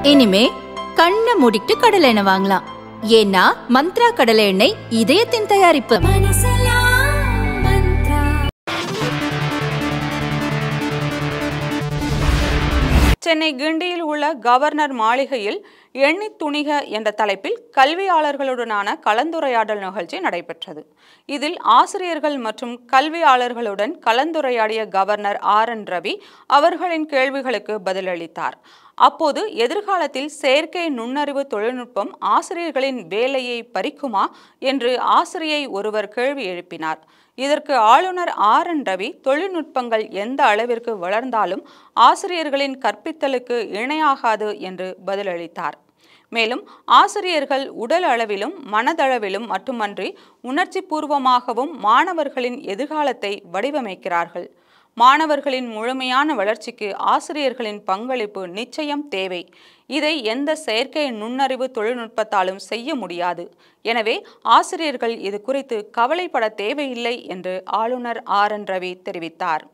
இனிமே கண்ணை மூடிட்டு கடலை எண்ணெய் வாங்கலாம் ஏன்னா மந்த்ரா கடலை எண்ணெய் இதயத்தின் தயாரிப்பு சென்னை கிண்டியில் உள்ள கவர்னர் மாளிகையில் எண்ணி துணிக என்ற தலைப்பில் கல்வியாளர்களுடனான கலந்துரையாடல் நிகழ்ச்சி நடைபெற்றது இதில் ஆசிரியர்கள் மற்றும் கல்வியாளர்களுடன் கலந்துரையாடிய கவர்னர் ஆர் என் ரவி அவர்களின் கேள்விகளுக்கு பதிலளித்தார் அப்போது எதிர்காலத்தில் செயற்கை நுண்ணறிவு தொழில்நுட்பம் ஆசிரியர்களின் வேலையை பறிக்குமா என்று ஆசிரியை ஒருவர் கேள்வி எழுப்பினார் இதற்கு ஆளுநர் ஆர் என் ரவி தொழில்நுட்பங்கள் எந்த அளவிற்கு வளர்ந்தாலும் ஆசிரியர்களின் கற்பித்தலுக்கு இணையாகாது என்று பதிலளித்தார் மேலும் ஆசிரியர்கள் உடல் அளவிலும் மனதளவிலும் மட்டுமன்றி உணர்ச்சி பூர்வமாகவும் மாணவர்களின் எதிர்காலத்தை வடிவமைக்கிறார்கள் மாணவர்களின் முழுமையான வளர்ச்சிக்கு ஆசிரியர்களின் பங்களிப்பு நிச்சயம் தேவை இதை எந்த செயற்கை நுண்ணறிவு தொழில்நுட்பத்தாலும் செய்ய முடியாது எனவே ஆசிரியர்கள் இது குறித்து கவலைப்பட தேவையில்லை என்று ஆளுநர் ஆர் என் ரவி தெரிவித்தார்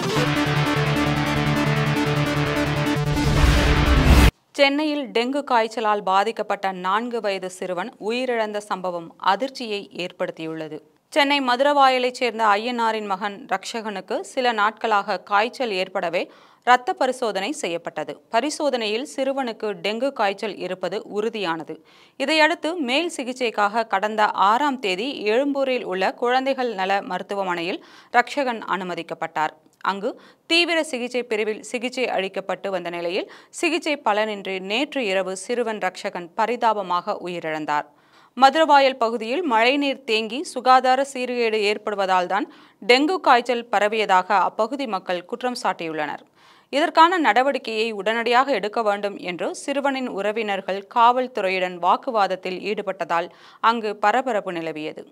சென்னையில் டெங்கு காய்ச்சலால் பாதிக்கப்பட்ட நான்கு வயது சிறுவன் உயிரிழந்த சம்பவம் அதிர்ச்சியை ஏற்படுத்தியுள்ளது சென்னை மதுரவாயலைச் சேர்ந்த ஐயனாரின் மகன் ரக்ஷகனுக்கு சில நாட்களாக காய்ச்சல் ஏற்படவே இரத்த பரிசோதனை செய்யப்பட்டது பரிசோதனையில் சிறுவனுக்கு டெங்கு காய்ச்சல் இருப்பது உறுதியானது இதையடுத்து மேல் சிகிச்சைக்காக கடந்த ஆறாம் தேதி எழும்பூரில் உள்ள குழந்தைகள் நல மருத்துவமனையில் ரக்ஷகன் அனுமதிக்கப்பட்டார் அங்கு தீவிர சிகிச்சை பிரிவில் சிகிச்சை அளிக்கப்பட்டு வந்த நிலையில் சிகிச்சை பலனின்றி நேற்று இரவு சிறுவன் ரக்ஷகன் பரிதாபமாக உயிரிழந்தார் மதுரவாயல் பகுதியில் மழைநீர் தேங்கி சுகாதார சீர்கேடு ஏற்படுவதால் தான் டெங்கு காய்ச்சல் பரவியதாக அப்பகுதி மக்கள் குற்றம் சாட்டியுள்ளனர் இதற்கான நடவடிக்கையை உடனடியாக எடுக்க வேண்டும் என்று சிறுவனின் உறவினர்கள் காவல்துறையுடன் வாக்குவாதத்தில் ஈடுபட்டதால் அங்கு பரபரப்பு நிலவியது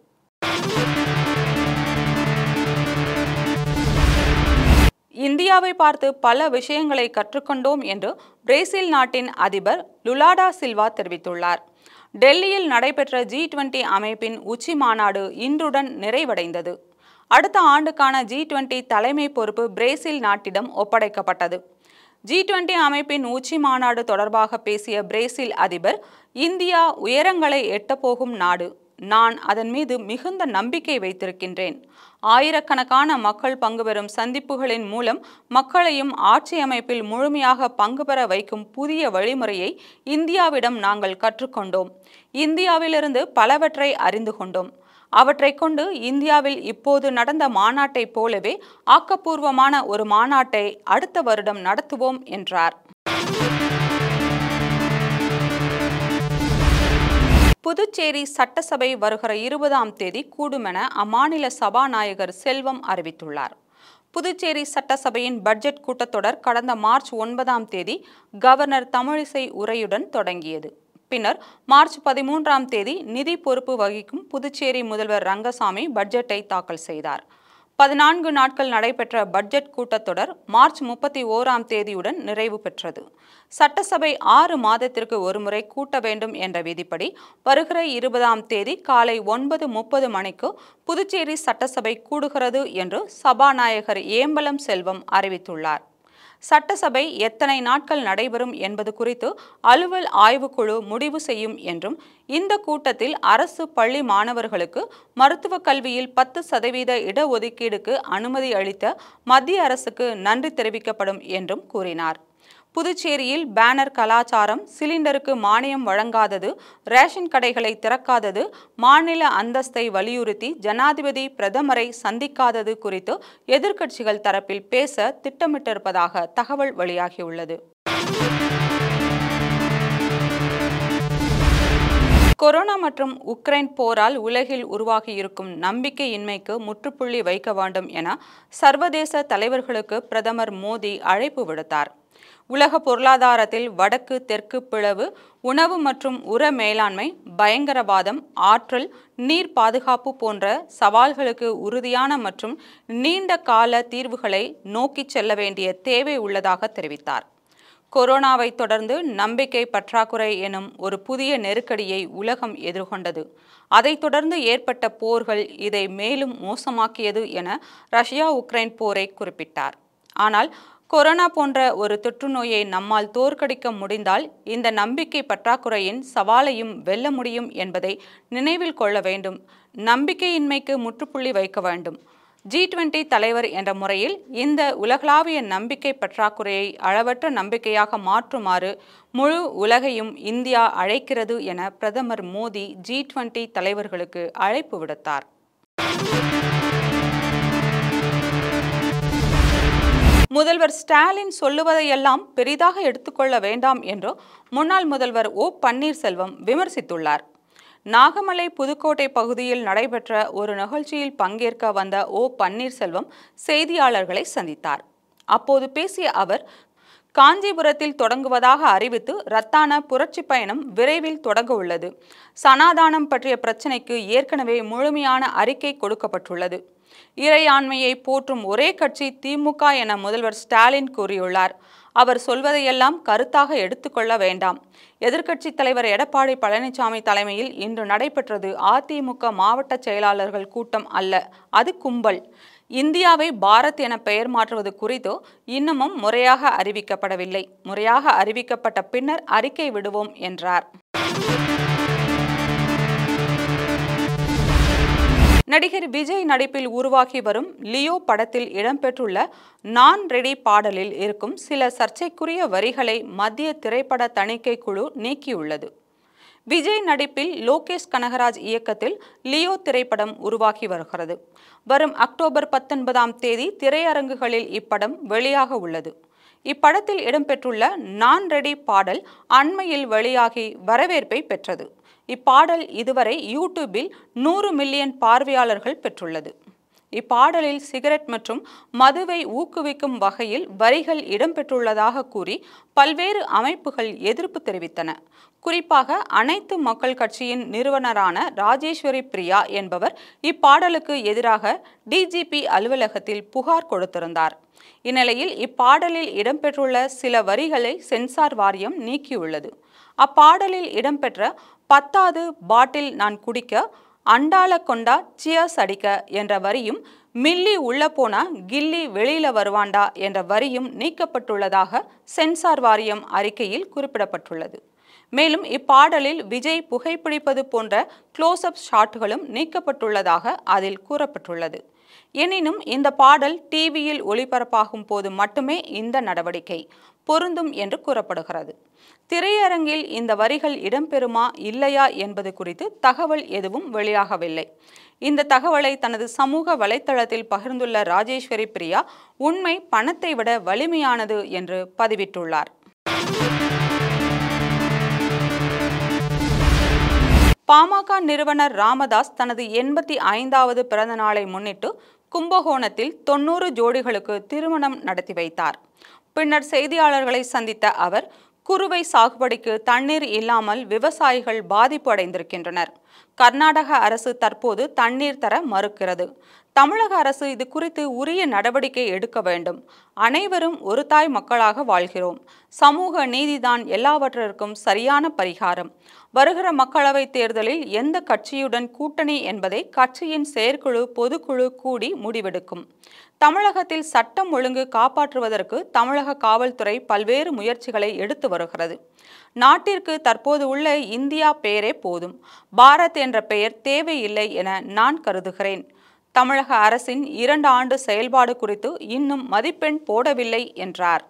இந்தியாவை பார்த்து பல விஷயங்களை கற்றுக்கொண்டோம் என்று பிரேசில் நாட்டின் அதிபர் லுலாடா சில்வா தெரிவித்துள்ளார் டெல்லியில் நடைபெற்ற ஜி டுவெண்டி அமைப்பின் உச்சி மாநாடு இன்றுடன் நிறைவடைந்தது அடுத்த ஆண்டுக்கான ஜி டுவெண்டி தலைமை பொறுப்பு பிரேசில் நாட்டிடம் ஒப்படைக்கப்பட்டது ஜி டுவெண்டி அமைப்பின் உச்சி மாநாடு தொடர்பாக பேசிய பிரேசில் அதிபர் இந்தியா உயரங்களை எட்டப்போகும் நாடு நான் அதன் மீது மிகுந்த நம்பிக்கை வைத்திருக்கின்றேன் ஆயிரக்கணக்கான மக்கள் பங்கு பெறும் சந்திப்புகளின் மூலம் மக்களையும் ஆட்சி அமைப்பில் முழுமையாக பங்கு பெற வைக்கும் புதிய வழிமுறையை இந்தியாவிடம் நாங்கள் கற்றுக்கொண்டோம் இந்தியாவிலிருந்து பலவற்றை அறிந்து கொண்டோம் அவற்றை கொண்டு இந்தியாவில் இப்போது நடந்த மாநாட்டைப் போலவே ஆக்கப்பூர்வமான ஒரு மாநாட்டை அடுத்த வருடம் நடத்துவோம் என்றார் புதுச்சேரி சட்டசபை வருகிற இருபதாம் தேதி கூடுமென அம்மாநில சபாநாயகர் செல்வம் அறிவித்துள்ளார் புதுச்சேரி சட்டசபையின் பட்ஜெட் கூட்டத்தொடர் கடந்த மார்ச் ஒன்பதாம் தேதி கவர்னர் தமிழிசை உரையுடன் தொடங்கியது பின்னர் மார்ச் பதிமூன்றாம் தேதி நிதி பொறுப்பு வகிக்கும் புதுச்சேரி முதல்வர் ரங்கசாமி பட்ஜெட்டை தாக்கல் செய்தார் பதினான்கு நாட்கள் நடைபெற்ற பட்ஜெட் கூட்டத்தொடர் மார்ச் முப்பத்தி ஓராம் தேதியுடன் நிறைவு பெற்றது சட்டசபை ஆறு மாதத்திற்கு ஒருமுறை கூட்ட வேண்டும் என்ற விதிப்படி வருகிற இருபதாம் தேதி காலை ஒன்பது முப்பது மணிக்கு புதுச்சேரி சட்டசபை கூடுகிறது என்று சபாநாயகர் ஏம்பலம் செல்வம் அறிவித்துள்ளார் சட்டசபை எத்தனை நாட்கள் நடைபெறும் என்பது குறித்து அலுவல் ஆய்வுக்குழு முடிவு செய்யும் என்றும் இந்த கூட்டத்தில் அரசு பள்ளி மாணவர்களுக்கு மருத்துவ கல்வியில் பத்து சதவீத இடஒதுக்கீடுக்கு அனுமதி அளித்த மத்திய அரசுக்கு நன்றி தெரிவிக்கப்படும் என்றும் கூறினார் புதுச்சேரியில் பேனர் கலாச்சாரம் சிலிண்டருக்கு மானியம் வழங்காதது ரேஷன் கடைகளை திறக்காதது மாநில அந்தஸ்தை வலியுறுத்தி ஜனாதிபதி பிரதமரை சந்திக்காதது குறித்து எதிர்க்கட்சிகள் தரப்பில் பேச திட்டமிட்டிருப்பதாக தகவல் வெளியாகியுள்ளது கொரோனா மற்றும் உக்ரைன் போரால் உலகில் உருவாகியிருக்கும் நம்பிக்கையின்மைக்கு முற்றுப்புள்ளி வைக்க வேண்டும் என சர்வதேச தலைவர்களுக்கு பிரதமர் மோடி அழைப்பு விடுத்தார் உலக பொருளாதாரத்தில் வடக்கு தெற்கு பிளவு உணவு மற்றும் உர மேலாண்மை பயங்கரவாதம் ஆற்றல் நீர் பாதுகாப்பு போன்ற சவால்களுக்கு உறுதியான மற்றும் நீண்ட கால தீர்வுகளை நோக்கிச் செல்ல வேண்டிய தேவை உள்ளதாக தெரிவித்தார் கொரோனாவை தொடர்ந்து நம்பிக்கை பற்றாக்குறை எனும் ஒரு புதிய நெருக்கடியை உலகம் எதிர்கொண்டது அதைத் தொடர்ந்து ஏற்பட்ட போர்கள் இதை மேலும் மோசமாக்கியது என ரஷ்யா உக்ரைன் போரை குறிப்பிட்டார் ஆனால் கொரோனா போன்ற ஒரு தொற்று நோயை நம்மால் தோற்கடிக்க முடிந்தால் இந்த நம்பிக்கை பற்றாக்குறையின் சவாலையும் வெல்ல முடியும் என்பதை நினைவில் கொள்ள வேண்டும் நம்பிக்கையின்மைக்கு முற்றுப்புள்ளி வைக்க வேண்டும் ஜி டுவெண்டி தலைவர் என்ற முறையில் இந்த உலகளாவிய நம்பிக்கை பற்றாக்குறையை அளவற்ற நம்பிக்கையாக மாற்றுமாறு முழு உலகையும் இந்தியா அழைக்கிறது என பிரதமர் மோடி ஜி டுவெண்டி தலைவர்களுக்கு அழைப்பு விடுத்தார் முதல்வர் ஸ்டாலின் சொல்லுவதையெல்லாம் பெரிதாக எடுத்துக்கொள்ள வேண்டாம் என்று முன்னாள் முதல்வர் ஓ பன்னீர்செல்வம் விமர்சித்துள்ளார் நாகமலை புதுக்கோட்டை பகுதியில் நடைபெற்ற ஒரு நிகழ்ச்சியில் பங்கேற்க வந்த ஓ பன்னீர்செல்வம் செய்தியாளர்களை சந்தித்தார் அப்போது பேசிய அவர் காஞ்சிபுரத்தில் தொடங்குவதாக அறிவித்து ரத்தான புரட்சி பயணம் விரைவில் தொடங்க உள்ளது சனாதானம் பற்றிய பிரச்சினைக்கு ஏற்கனவே முழுமையான அறிக்கை கொடுக்கப்பட்டுள்ளது இறையாண்மையை போற்றும் ஒரே கட்சி திமுக என முதல்வர் ஸ்டாலின் கூறியுள்ளார் அவர் சொல்வதையெல்லாம் கருத்தாக எடுத்துக்கொள்ள வேண்டாம் எதிர்க்கட்சித் தலைவர் எடப்பாடி பழனிசாமி தலைமையில் இன்று நடைபெற்றது அதிமுக மாவட்ட செயலாளர்கள் கூட்டம் அல்ல அது கும்பல் இந்தியாவை பாரத் என பெயர் மாற்றுவது குறித்து இன்னமும் முறையாக அறிவிக்கப்படவில்லை முறையாக அறிவிக்கப்பட்ட பின்னர் அறிக்கை விடுவோம் என்றார் நடிகர் விஜய் நடிப்பில் உருவாகி வரும் லியோ படத்தில் இடம்பெற்றுள்ள நான் ரெடி பாடலில் இருக்கும் சில சர்ச்சைக்குரிய வரிகளை மத்திய திரைப்பட தணிக்கை குழு நீக்கியுள்ளது விஜய் நடிப்பில் லோகேஷ் கனகராஜ் இயக்கத்தில் லியோ திரைப்படம் உருவாகி வருகிறது வரும் அக்டோபர் பத்தொன்பதாம் தேதி திரையரங்குகளில் இப்படம் வெளியாக உள்ளது இப்படத்தில் இடம்பெற்றுள்ள நான் ரெடி பாடல் அண்மையில் வெளியாகி வரவேற்பை பெற்றது இப்பாடல் இதுவரை யூடியூபில் நூறு மில்லியன் பார்வையாளர்கள் பெற்றுள்ளது இப்பாடலில் சிகரெட் மற்றும் மதுவை ஊக்குவிக்கும் வகையில் வரிகள் இடம்பெற்றுள்ளதாக கூறி பல்வேறு அமைப்புகள் எதிர்ப்பு தெரிவித்தன குறிப்பாக அனைத்து மக்கள் கட்சியின் நிறுவனரான ராஜேஸ்வரி பிரியா என்பவர் இப்பாடலுக்கு எதிராக டிஜிபி அலுவலகத்தில் புகார் கொடுத்திருந்தார் இந்நிலையில் இப்பாடலில் இடம்பெற்றுள்ள சில வரிகளை சென்சார் வாரியம் நீக்கியுள்ளது அப்பாடலில் இடம்பெற்ற பத்தாவது பாட்டில் நான் குடிக்க அண்டால கொண்டா சியர்ஸ் அடிக்க என்ற வரியும் மில்லி உள்ள போனா கில்லி வெளியில வருவாண்டா என்ற வரியும் நீக்கப்பட்டுள்ளதாக சென்சார் வாரியம் அறிக்கையில் குறிப்பிடப்பட்டுள்ளது மேலும் இப்பாடலில் விஜய் புகைப்பிடிப்பது போன்ற க்ளோஸ்அப் ஷாட்டுகளும் நீக்கப்பட்டுள்ளதாக அதில் கூறப்பட்டுள்ளது எனினும் இந்த பாடல் டிவியில் ஒளிபரப்பாகும் போது மட்டுமே இந்த நடவடிக்கை பொருந்தும் என்று கூறப்படுகிறது திரையரங்கில் இந்த வரிகள் இடம்பெறுமா இல்லையா என்பது குறித்து தகவல் எதுவும் வெளியாகவில்லை இந்த தகவலை தனது சமூக வலைத்தளத்தில் பகிர்ந்துள்ள ராஜேஸ்வரி பிரியா உண்மை பணத்தை விட வலிமையானது என்று பதிவிட்டுள்ளார் பாமக நிறுவனர் ராமதாஸ் தனது எண்பத்தி ஐந்தாவது பிறந்த நாளை முன்னிட்டு கும்பகோணத்தில் தொன்னூறு ஜோடிகளுக்கு திருமணம் நடத்தி வைத்தார் பின்னர் செய்தியாளர்களை சந்தித்த அவர் குறுவை சாகுபடிக்கு தண்ணீர் இல்லாமல் விவசாயிகள் பாதிப்பு அடைந்திருக்கின்றனர் கர்நாடக அரசு தற்போது தண்ணீர் தர மறுக்கிறது தமிழக அரசு இது குறித்து உரிய நடவடிக்கை எடுக்க வேண்டும் அனைவரும் ஒரு தாய் மக்களாக வாழ்கிறோம் சமூக நீதிதான் எல்லாவற்றிற்கும் சரியான பரிகாரம் வருகிற மக்களவைத் தேர்தலில் எந்த கட்சியுடன் கூட்டணி என்பதை கட்சியின் செயற்குழு பொதுக்குழு கூடி முடிவெடுக்கும் தமிழகத்தில் சட்டம் ஒழுங்கு காப்பாற்றுவதற்கு தமிழக காவல்துறை பல்வேறு முயற்சிகளை எடுத்து வருகிறது நாட்டிற்கு தற்போது உள்ள இந்தியா பெயரே போதும் பாரத் என்ற பெயர் தேவையில்லை என நான் கருதுகிறேன் தமிழக அரசின் இரண்டு ஆண்டு செயல்பாடு குறித்து இன்னும் மதிப்பெண் போடவில்லை என்றார்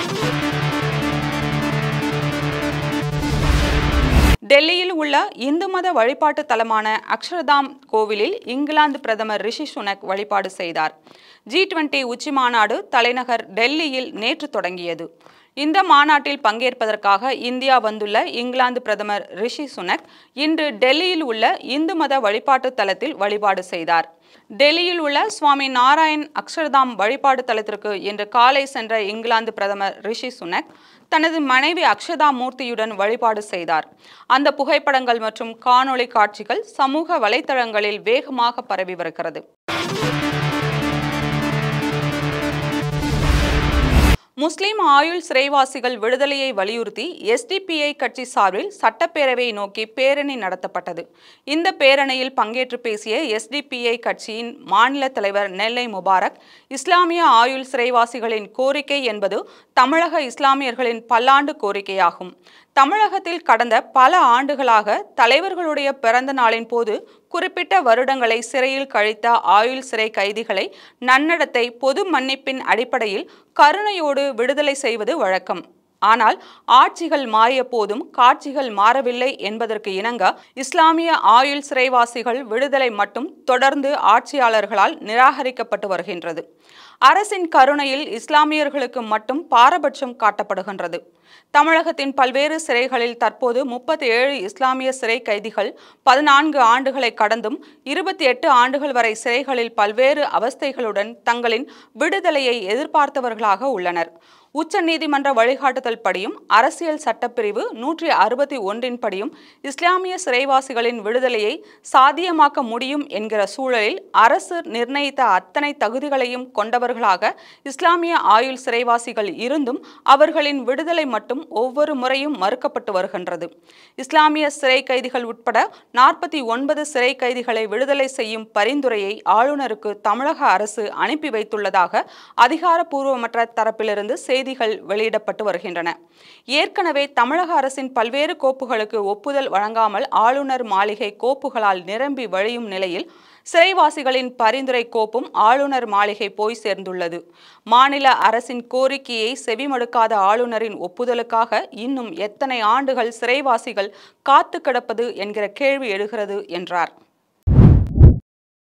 டெல்லியில் உள்ள இந்து மத வழிபாட்டு தலமான அக்ஷர்தாம் கோவிலில் இங்கிலாந்து பிரதமர் ரிஷி சுனக் வழிபாடு செய்தார் ஜி டுவெண்டி உச்சி மாநாடு தலைநகர் டெல்லியில் நேற்று தொடங்கியது இந்த மாநாட்டில் பங்கேற்பதற்காக இந்தியா வந்துள்ள இங்கிலாந்து பிரதமர் ரிஷி சுனக் இன்று டெல்லியில் உள்ள இந்து மத வழிபாட்டு தலத்தில் வழிபாடு செய்தார் டெல்லியில் உள்ள சுவாமி நாராயண் அக்ஷர்தாம் வழிபாடு தலத்திற்கு இன்று காலை சென்ற இங்கிலாந்து பிரதமர் ரிஷி சுனக் தனது மனைவி அக்ஷதா மூர்த்தியுடன் வழிபாடு செய்தார் அந்த புகைப்படங்கள் மற்றும் காணொளி காட்சிகள் சமூக வலைத்தளங்களில் வேகமாக பரவி வருகிறது முஸ்லிம் ஆயுள் சிறைவாசிகள் விடுதலையை வலியுறுத்தி எஸ்டிபிஐ கட்சி சார்பில் சட்டப்பேரவையை நோக்கி பேரணி நடத்தப்பட்டது இந்த பேரணியில் பங்கேற்று பேசிய எஸ்டிபிஐ கட்சியின் மாநில தலைவர் நெல்லை முபாரக் இஸ்லாமிய ஆயுள் சிறைவாசிகளின் கோரிக்கை என்பது தமிழக இஸ்லாமியர்களின் பல்லாண்டு கோரிக்கையாகும் தமிழகத்தில் கடந்த பல ஆண்டுகளாக தலைவர்களுடைய பிறந்த நாளின் போது குறிப்பிட்ட வருடங்களை சிறையில் கழித்த ஆயுள் சிறை கைதிகளை நன்னடத்தை பொது மன்னிப்பின் அடிப்படையில் கருணையோடு விடுதலை செய்வது வழக்கம் ஆனால் ஆட்சிகள் மாறிய போதும் காட்சிகள் மாறவில்லை என்பதற்கு இணங்க இஸ்லாமிய ஆயுள் சிறைவாசிகள் விடுதலை மட்டும் தொடர்ந்து ஆட்சியாளர்களால் நிராகரிக்கப்பட்டு வருகின்றது அரசின் கருணையில் இஸ்லாமியர்களுக்கு மட்டும் பாரபட்சம் காட்டப்படுகின்றது தமிழகத்தின் பல்வேறு சிறைகளில் தற்போது முப்பத்தி ஏழு இஸ்லாமிய சிறை கைதிகள் பதினான்கு ஆண்டுகளை கடந்தும் இருபத்தி எட்டு ஆண்டுகள் வரை சிறைகளில் பல்வேறு அவஸ்தைகளுடன் தங்களின் விடுதலையை எதிர்பார்த்தவர்களாக உள்ளனர் உச்ச நீதிமன்ற வழிகாட்டுதல் படியும் அரசியல் சட்டப்பிரிவு நூற்றி அறுபத்தி ஒன்றின் படியும் இஸ்லாமிய சிறைவாசிகளின் விடுதலையை சாத்தியமாக்க முடியும் என்கிற சூழலில் அரசு நிர்ணயித்த அத்தனை தகுதிகளையும் கொண்டவர்களாக இஸ்லாமிய ஆயுள் சிறைவாசிகள் இருந்தும் அவர்களின் விடுதலை மட்டும் ஒவ்வொரு முறையும் மறுக்கப்பட்டு வருகின்றது இஸ்லாமிய சிறை கைதிகள் உட்பட நாற்பத்தி ஒன்பது சிறை கைதிகளை விடுதலை செய்யும் பரிந்துரையை ஆளுநருக்கு தமிழக அரசு அனுப்பி வைத்துள்ளதாக அதிகாரப்பூர்வமற்ற தரப்பிலிருந்து செய்திகள் வெளியிடப்பட்டு வருகின்றன ஏற்கனவே தமிழக அரசின் பல்வேறு கோப்புகளுக்கு ஒப்புதல் வழங்காமல் ஆளுநர் மாளிகை கோப்புகளால் நிரம்பி வழியும் நிலையில் சிறைவாசிகளின் பரிந்துரை கோப்பும் ஆளுநர் மாளிகை போய் சேர்ந்துள்ளது மாநில அரசின் கோரிக்கையை செவிமடுக்காத ஆளுநரின் ஒப்புதலுக்காக இன்னும் எத்தனை ஆண்டுகள் சிறைவாசிகள் காத்து கிடப்பது என்கிற கேள்வி எழுகிறது என்றார்